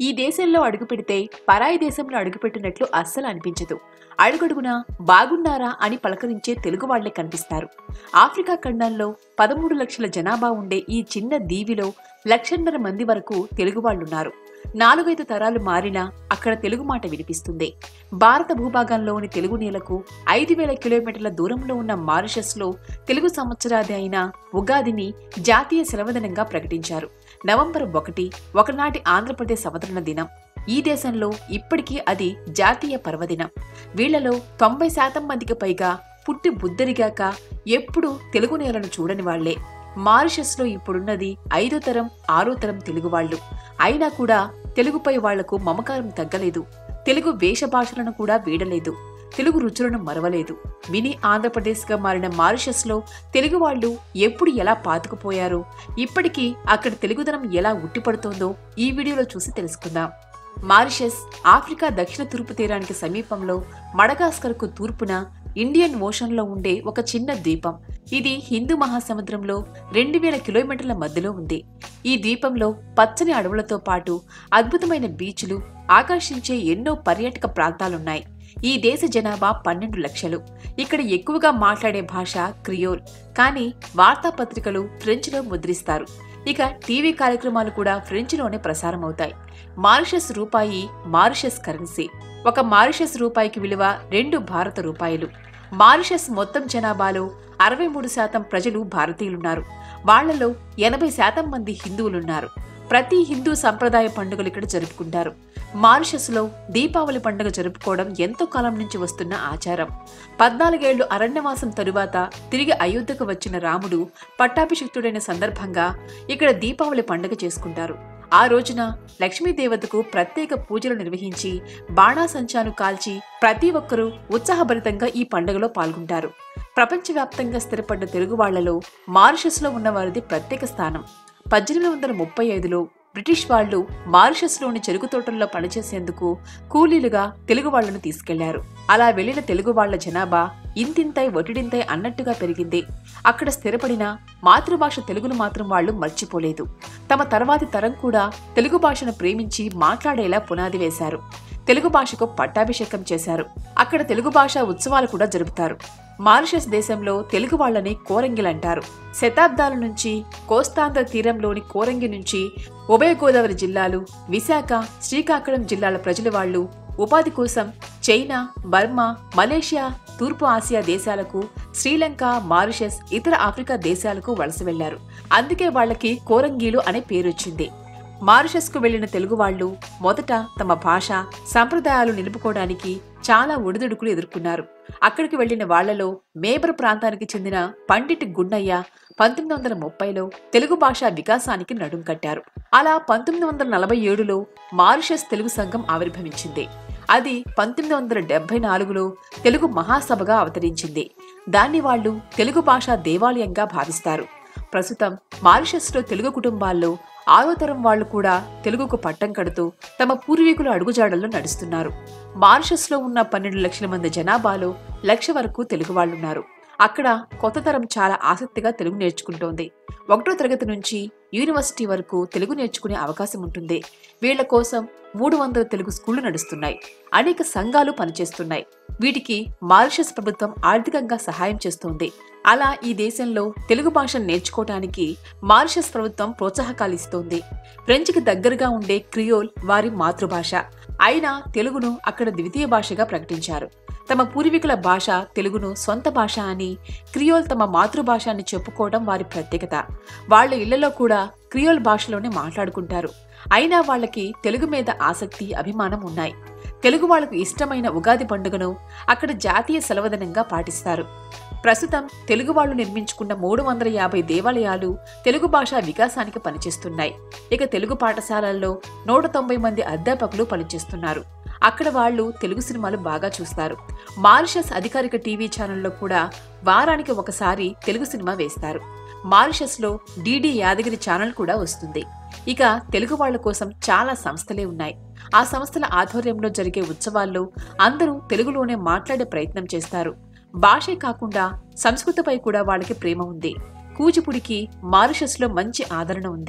ఈ దేశంలో అడుగుపెడితే పరాయి దేశంలో అడుగుపెట్టినట్లు అస్సలు అనిపించదు అడుగడుగునా బాగున్నారా అని పలకరించే తెలుగు వాళ్లే కనిపిస్తారు ఆఫ్రికా ఖండంలో పదమూడు లక్షల జనాభా ఉండే ఈ చిన్న దీవిలో లక్షన్నర మంది వరకు తెలుగు వాళ్ళున్నారు నాలుగైదు తరాలు మారినా అక్కడ తెలుగు మాట వినిపిస్తుంది భారత భూభాగంలోని తెలుగు నేలకు ఐదు వేల కిలోమీటర్ల దూరంలో ఉన్న మారిషస్లో తెలుగు సంవత్సరాది అయిన ఉగాదిని జాతీయ సెలవుదినంగా ప్రకటించారు నవంబర్ ఒకటి ఒకనాటి ఆంధ్రప్రదేశ్ అవతరణ దినం ఈ దేశంలో ఇప్పటికీ అది జాతీయ పర్వదినం వీళ్లలో తొంభై శాతం మందికి పైగా పుట్టి బుద్ధరిగాక ఎప్పుడూ తెలుగు నేలను చూడని వాళ్లే మారిషస్లో ఇప్పుడున్నది ఐదో తరం ఆరో తరం తెలుగు వాళ్ళు అయినా కూడా తెలుగుపై వాళ్లకు మమకారం తగ్గలేదు తెలుగు వేష భాషలను కూడా వీడలేదు తెలుగు రుచులను మరవలేదు మినీ ఆంధ్రప్రదేశ్గా మారిన మారిషస్లో తెలుగు వాళ్ళు ఎప్పుడు ఎలా పాతుకుపోయారో ఇప్పటికీ అక్కడ తెలుగుదనం ఎలా ఉట్టిపడుతోందో ఈ వీడియోలో చూసి తెలుసుకుందాం మారిషస్ ఆఫ్రికా దక్షిణ తూర్పు తీరానికి సమీపంలో మడగాస్కర్కు తూర్పున ఇండియన్ ఓషన్లో ఉండే ఒక చిన్న ద్వీపం ఇది హిందూ మహాసముద్రంలో రెండు వేల కిలోమీటర్ల మధ్యలో ఉంది ఈ ద్వీపంలో పచ్చని అడవులతో పాటు అద్భుతమైన బీచ్లు ఆకర్షించే ఎన్నో పర్యాటక ప్రాంతాలున్నాయి ఈ దేశ జనాభా పన్నెండు లక్షలు ఇక్కడ ఎక్కువగా మాట్లాడే భాష క్రియోల్ కానీ వార్తాపత్రికలు ఫ్రెంచ్లో ముద్రిస్తారు ఇక టీవీ కార్యక్రమాలు కూడా ఫ్రెంచ్లోనే ప్రసారమవుతాయి మారిషస్ రూపాయి మారిషస్ కరెన్సీ ఒక మారిషస్ రూపాయికి విలువ రెండు భారత రూపాయలు మారిషస్ మొత్తం జనాభాలో అరవై మూడు శాతం ప్రజలు భారతీయులున్నారు వాళ్లలో ఎనభై శాతం మంది హిందువులున్నారు ప్రతి హిందూ సంప్రదాయ పండుగలు ఇక్కడ జరుపుకుంటారు మారిషస్లో దీపావళి పండుగ జరుపుకోవడం ఎంతో కాలం నుంచి వస్తున్న ఆచారం పద్నాలుగేళ్లు అరణ్యవాసం తరువాత తిరిగి అయోధ్యకు వచ్చిన రాముడు పట్టాభిషిక్తుడైన సందర్భంగా ఇక్కడ దీపావళి పండుగ చేసుకుంటారు ఆ రోజున లక్ష్మీదేవతకు ప్రత్యేక పూజలు నిర్వహించి బాణాసంచాను కాల్చి ప్రతి ఒక్కరూ ఉత్సాహభరితంగా ఈ పండుగలో పాల్గొంటారు ప్రపంచవ్యాప్తంగా స్థిరపడ్డ తెలుగు వాళ్లలో మారిషస్లో ఉన్నవారిది ప్రత్యేక స్థానం పద్దెనిమిది వందల ముప్పై ఐదులో బ్రిటిష్ వాళ్లు మారిషస్లోని చెరుకు తోటల్లో పనిచేసేందుకు కూలీలుగా తెలుగు వాళ్లను తీసుకెళ్లారు అలా వెళ్లిన తెలుగు వాళ్ల జనాభా ఇంతింతై ఒటిడింతై అన్నట్టుగా పెరిగింది అక్కడ స్థిరపడిన మాతృభాష తెలుగును మాత్రం వాళ్లు మర్చిపోలేదు తమ తర్వాతి తరం కూడా తెలుగు భాషను ప్రేమించి మాట్లాడేలా పునాది వేశారు తెలుగు భాషకు పట్టాభిషేకం చేశారు అక్కడ తెలుగు భాష ఉత్సవాలు కూడా జరుపుతారు మారిషస్ దేశంలో తెలుగు వాళ్ళని కోరంగిలంటారు శతాబ్దాల నుంచి కోస్తాంధ్ర తీరంలోని కోరంగి నుంచి ఉభయ గోదావరి జిల్లాలు విశాఖ శ్రీకాకుళం జిల్లాల ప్రజల వాళ్ళు ఉపాధి కోసం చైనా బర్మా మలేషియా తూర్పు ఆసియా దేశాలకు శ్రీలంక మారిషస్ ఇతర ఆఫ్రికా దేశాలకు వలస వెళ్లారు అందుకే వాళ్ళకి కోరంగీలు అనే పేరొచ్చింది మారిషస్కు వెళ్లిన తెలుగు వాళ్ళు మొదట తమ భాష సంప్రదాయాలు నిలుపుకోవడానికి చాలా ఒడిదుడుకులు ఎదుర్కొన్నారు అక్కడికి వెళ్లిన వాళ్లలో మేబర్ ప్రాంతానికి చెందిన పండిట్ గున్నయ్య పంతొమ్మిది వందల ముప్పైలో తెలుగు భాషా వికాసానికి నడుం కట్టారు అలా పంతొమ్మిది వందల నలభై ఏడులో మారిషస్ తెలుగు సంఘం ఆవిర్భవించింది అది పంతొమ్మిది వందల డెబ్బై నాలుగులో తెలుగు మహాసభగా అవతరించింది దాన్ని వాళ్ళు తెలుగు భాషా దేవాలయంగా భావిస్తారు ప్రస్తుతం మారిషస్లో తెలుగు కుటుంబాల్లో ఆరో తరం వాళ్లు కూడా తెలుగుకు పట్టం కడుతూ తమ పూర్వీకుల అడుగుజాడల్లో నడుస్తున్నారు మారిషస్లో ఉన్న పన్నెండు లక్షల మంది జనాభాలో లక్ష వరకు తెలుగు వాళ్ళున్నారు అక్కడ కొత్త తరం చాలా ఆసక్తిగా తెలుగు నేర్చుకుంటోంది ఒకటో తరగతి నుంచి యూనివర్సిటీ వరకు తెలుగు నేర్చుకునే అవకాశం ఉంటుంది వీళ్ల కోసం మూడు వందల తెలుగు స్కూళ్లు నడుస్తున్నాయి అనేక సంఘాలు పనిచేస్తున్నాయి వీటికి మారిషస్ ప్రభుత్వం ఆర్థికంగా సహాయం చేస్తోంది అలా ఈ దేశంలో తెలుగు భాషను నేర్చుకోవటానికి మారిషస్ ప్రభుత్వం ప్రోత్సాహకాలు ఇస్తోంది ఫ్రెంచ్కి దగ్గరగా ఉండే క్రియోల్ వారి మాతృభాష అయినా తెలుగును అక్కడ ద్వితీయ భాషగా ప్రకటించారు తమ పూర్వీకుల భాష తెలుగును సొంత భాష అని క్రియోల్ తమ మాతృభాష అని చెప్పుకోవడం వారి ప్రత్యేకత వాళ్ళ ఇళ్లలో కూడా క్రియోల్ భాషలోనే మాట్లాడుకుంటారు అయినా వాళ్ళకి తెలుగు మీద ఆసక్తి అభిమానం ఉన్నాయి తెలుగు వాళ్లకు ఇష్టమైన ఉగాది పండుగను అక్కడ జాతీయ సెలవుదినంగా పాటిస్తారు ప్రస్తుతం తెలుగు వాళ్ళు నిర్మించుకున్న మూడు వందల యాభై దేవాలయాలు తెలుగు భాష వికాసానికి పనిచేస్తున్నాయి ఇక తెలుగు పాఠశాలల్లో నూట తొంభై మంది అధ్యాపకులు పనిచేస్తున్నారు అక్కడ వాళ్ళు తెలుగు సినిమాలు బాగా చూస్తారు మారిషస్ అధికారిక టీవీ ఛానల్లో కూడా వారానికి ఒకసారి తెలుగు సినిమా వేస్తారు మారిషస్లో డీడీ యాదగిరి ఛానల్ కూడా వస్తుంది ఇక తెలుగు వాళ్ళ కోసం చాలా సంస్థలే ఉన్నాయి ఆ సంస్థల ఆధ్వర్యంలో జరిగే ఉత్సవాల్లో అందరూ తెలుగులోనే మాట్లాడే ప్రయత్నం చేస్తారు భాషే కాకుండా సంస్కృతిపై కూడా వాళ్ళకి ప్రేమ ఉంది కూచిపుడికి మారిషస్లో మంచి ఆదరణ ఉంది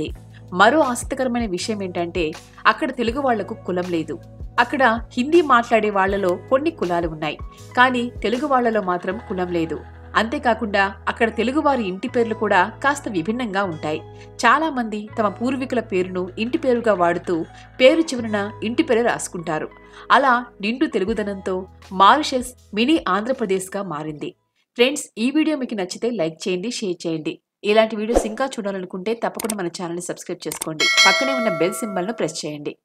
మరో ఆసక్తికరమైన విషయం ఏంటంటే అక్కడ తెలుగు వాళ్లకు కులం లేదు అక్కడ హిందీ మాట్లాడే వాళ్లలో కొన్ని కులాలు ఉన్నాయి కానీ తెలుగు వాళ్లలో మాత్రం కులం లేదు అంతేకాకుండా అక్కడ తెలుగువారి ఇంటి పేర్లు కూడా కాస్త విభిన్నంగా ఉంటాయి చాలా మంది తమ పూర్వీకుల పేరును ఇంటి పేరుగా వాడుతూ పేరు చివరన ఇంటి పేరు రాసుకుంటారు అలా నిండు తెలుగుదనంతో మారిషస్ మినీ ఆంధ్రప్రదేశ్గా మారింది ఫ్రెండ్స్ ఈ వీడియో మీకు నచ్చితే లైక్ చేయండి షేర్ చేయండి ఇలాంటి వీడియోస్ ఇంకా చూడాలనుకుంటే తప్పకుండా మన ఛానల్ని సబ్స్క్రైబ్ చేసుకోండి పక్కనే ఉన్న బెల్ సింబల్ను ప్రెస్ చేయండి